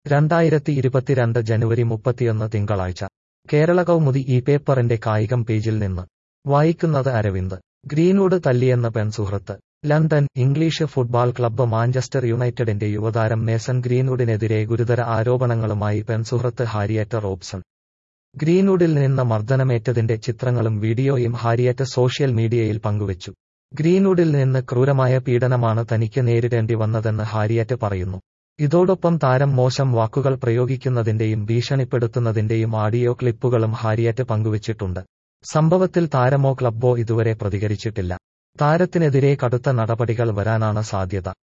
രണ്ടായിരത്തി ഇരുപത്തിരണ്ട് ജനുവരി മുപ്പത്തിയൊന്ന് തിങ്കളാഴ്ച കേരള കൗമുദി ഈ പേപ്പറിന്റെ കായികം പേജിൽ നിന്ന് വായിക്കുന്നത് അരവിന്ദ് ഗ്രീൻവുഡ് തല്ലിയെന്ന് പെൺസുഹൃത്ത് London English football club Manchester യുണൈറ്റഡിന്റെ യുവതാരം മേസൺ ഗ്രീൻവുഡിനെതിരെ ഗുരുതര ആരോപണങ്ങളുമായി പെൺസുഹൃത്ത് ഹാരിയറ്റ് റോബ്സൺ ഗ്രീൻവുഡിൽ നിന്ന് മർദ്ദനമേറ്റതിന്റെ ചിത്രങ്ങളും വീഡിയോയും ഹാരിയറ്റ് സോഷ്യൽ മീഡിയയിൽ പങ്കുവച്ചു ഗ്രീൻവുഡിൽ നിന്ന് ക്രൂരമായ പീഡനമാണ് തനിക്ക് നേരിടേണ്ടി വന്നതെന്ന് ഹാരിയറ്റ് പറയുന്നു ഇതോടൊപ്പം താരം മോശം വാക്കുകൾ പ്രയോഗിക്കുന്നതിന്റെയും ഭീഷണിപ്പെടുത്തുന്നതിന്റെയും ആഡിയോ ക്ലിപ്പുകളും ഹാരിയറ്റ് പങ്കുവച്ചിട്ടുണ്ട് സംഭവത്തിൽ താരമോ ക്ലബ്ബോ ഇതുവരെ പ്രതികരിച്ചിട്ടില്ല താരത്തിനെതിരെ കടുത്ത നടപടികൾ വരാനാണ് സാധ്യത